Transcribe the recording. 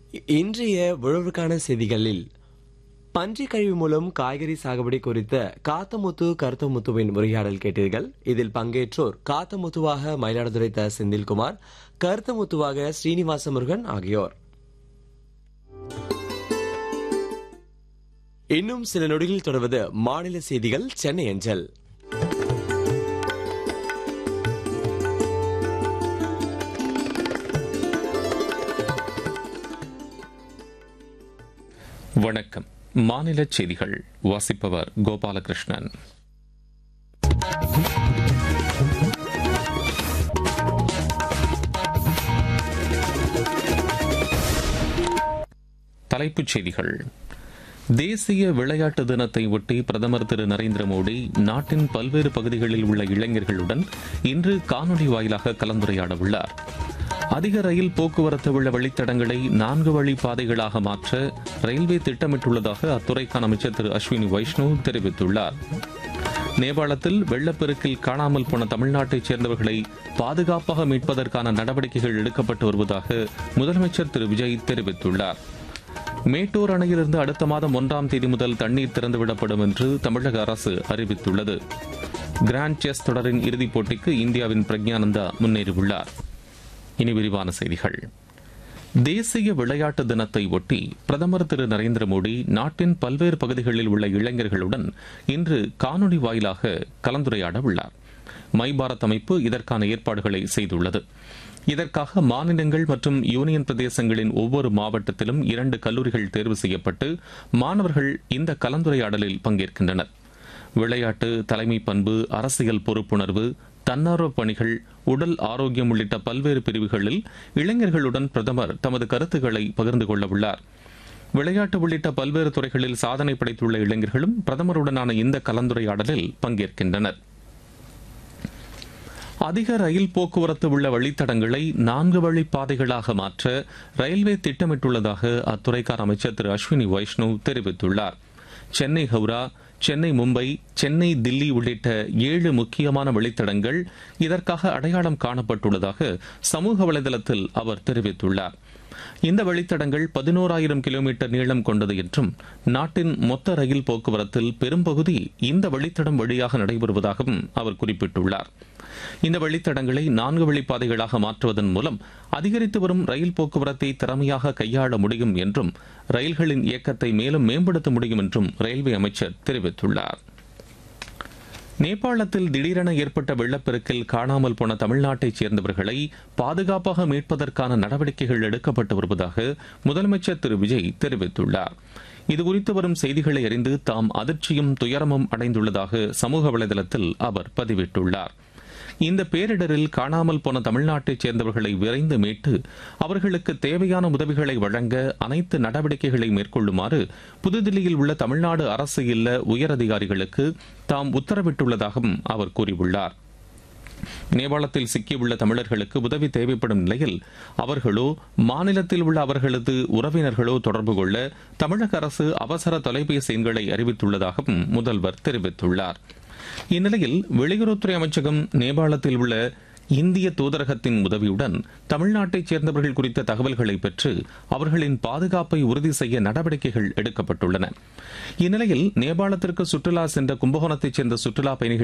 இன்றைய உழவுக்கான செய்திகளில் பன்றி கழிவு மூலம் காய்கறி சாகுபடி குறித்த காத்தமுத்து கருத்தமுத்துவின் உரையாடல் கேட்டீர்கள் இதில் பங்கேற்றோர் காத்தமுத்துவாக மயிலாடுதுறை த செந்தில்குமார் கருத்தமுத்துவாக ஸ்ரீனிவாச முருகன் ஆகியோர் இன்னும் சில நொடிகளில் தொடர்வது மாநில செய்திகள் சென்னை அஞ்சல் வணக்கம் மாநில செய்திகள் வாசிப்பவர் கோபாலகிருஷ்ணன் தலைப்புச் செய்திகள் தேசிய விளையாட்டு தினத்தை ஒட்டி பிரதமர் திரு நரேந்திர மோடி நாட்டின் பல்வேறு பகுதிகளில் உள்ள இளைஞர்களுடன் இன்று காணொலி வாயிலாக கலந்துரையாட உள்ளார் அதிக ரயில் போக்குவரத்து உள்ள வழித்தடங்களை நான்கு வழி பாதைகளாக மாற்ற ரயில்வே திட்டமிட்டுள்ளதாக அத்துறைக்கான அமைச்சர் திரு அஸ்வினி வைஷ்ணவ் தெரிவித்துள்ளார் நேபாளத்தில் வெள்ளப்பெருக்கில் காணாமல் போன தமிழ்நாட்டைச் சேர்ந்தவர்களை பாதுகாப்பாக மீட்பதற்கான நடவடிக்கைகள் எடுக்கப்பட்டு வருவதாக முதலமைச்சர் திரு விஜய் தெரிவித்துள்ளார் மேட்டூர் அணையிலிருந்து அடுத்த மாதம் ஒன்றாம் தேதி முதல் தண்ணீர் திறந்துவிடப்படும் என்று தமிழக அரசு அறிவித்துள்ளது கிராண்ட் செஸ் தொடரின் இறுதிப் போட்டிக்கு இந்தியாவின் பிரக்ஞானந்தா முன்னேறியுள்ளார் இனி விரிவான செய்திகள் தேசிய விளையாட்டு தினத்தை ஒட்டி பிரதமர் திரு நரேந்திர மோடி நாட்டின் பல்வேறு பகுதிகளில் உள்ள இளைஞர்களுடன் இன்று காணொலி வாயிலாக கலந்துரையாட உள்ளார் மை பாரத் அமைப்பு இதற்கான ஏற்பாடுகளை செய்துள்ளது இதற்காக மாநிலங்கள் மற்றும் யூனியன் பிரதேசங்களின் ஒவ்வொரு மாவட்டத்திலும் இரண்டு கல்லூரிகள் தேர்வு செய்யப்பட்டு மாணவர்கள் இந்த கலந்துரையாடலில் பங்கேற்கின்றனர் விளையாட்டு தலைமை பண்பு அரசியல் பொறுப்புணர்வு தன்னார்வ பணிகள் உடல் ஆரோக்கியம் உள்ளிட்ட பல்வேறு பிரிவுகளில் இளைஞர்களுடன் பிரதமர் தமது கருத்துக்களை பகிர்ந்து கொள்ள உள்ளார் விளையாட்டு உள்ளிட்ட பல்வேறு துறைகளில் சாதனை படைத்துள்ள இளைஞர்களும் பிரதமருடனான இந்த கலந்துரையாடலில் பங்கேற்கின்றனர் அதிக ரயில் போக்குவரத்து உள்ள வழித்தடங்களை நான்கு வழி பாதைகளாக மாற்ற ரயில்வே திட்டமிட்டுள்ளதாக அத்துறைக்கான அமைச்சர் திரு அஸ்வினி வைஷ்ணவ் தெரிவித்துள்ளார் சென்னை ஹவுரா சென்னை மும்பை சென்னை தில்லி உள்ளிட்ட ஏழு முக்கியமான வழித்தடங்கள் இதற்காக அடையாளம் காணப்பட்டுள்ளதாக சமூக வலைதளத்தில் அவர் தெரிவித்துள்ளார் இந்த வழித்தடங்கள் பதினோராயிரம் கிலோமீட்டர் நீளம் கொண்டது என்றும் நாட்டின் மொத்த ரயில் போக்குவரத்தில் பெரும்பகுதி இந்த வழித்தடம் வழியாக நடைபெறுவதாகவும் அவர் குறிப்பிட்டுள்ளார் இந்த வழித்தடங்களை நான்கு வழிப்பாதைகளாக மாற்றுவதன் மூலம் அதிகரித்து வரும் ரயில் போக்குவரத்தை திறமையாக கையாள முடியும் என்றும் ரயில்களின் இயக்கத்தை மேலும் மேம்படுத்த முடியும் என்றும் ரயில்வே அமைச்சர் தெரிவித்துள்ளார் நேபாளத்தில் திடீரென ஏற்பட்ட வெள்ளப்பெருக்கில் காணாமல் போன தமிழ்நாட்டைச் சேர்ந்தவர்களை பாதுகாப்பாக மீட்பதற்கான நடவடிக்கைகள் எடுக்கப்பட்டு வருவதாக முதலமைச்சர் திரு விஜய் தெரிவித்துள்ளார் இதுகுறித்து வரும் செய்திகளை அறிந்து தாம் அதிர்ச்சியும் துயரமும் அடைந்துள்ளதாக சமூக வலைதளத்தில் அவர் பதிவிட்டுள்ளார் இந்த பேரிடரில் காணாமல் போன தமிழ்நாட்டைச் சேர்ந்தவர்களை விரைந்து மீட்டு அவர்களுக்கு தேவையான உதவிகளை வழங்க அனைத்து நடவடிக்கைகளை மேற்கொள்ளுமாறு புதுதில்லியில் உள்ள தமிழ்நாடு அரசு இல்ல உயரதிகாரிகளுக்கு தாம் உத்தரவிட்டுள்ளதாகவும் அவர் கூறியுள்ளார் நேபாளத்தில் சிக்கியுள்ள தமிழர்களுக்கு உதவி தேவைப்படும் நிலையில் அவர்களோ மாநிலத்தில் உள்ள அவர்களது உறவினர்களோ தொடர்பு கொள்ள தமிழக அரசு அவசர தொலைபேசி எண்களை அறிவித்துள்ளதாகவும் முதல்வர் தெரிவித்துள்ளார் இந்நிலையில் வெளியுறவுத்துறை அமைச்சகம் நேபாளத்தில் உள்ள இந்திய தூதரகத்தின் உதவியுடன் தமிழ்நாட்டைச் சேர்ந்தவர்கள் குறித்த தகவல்களை பெற்று அவர்களின் பாதுகாப்பை உறுதி செய்ய நடவடிக்கைகள் எடுக்கப்பட்டுள்ளன இந்நிலையில் நேபாளத்திற்கு சுற்றுலா சென்ற கும்பகோணத்தைச் சேர்ந்த சுற்றுலா பயணிகள்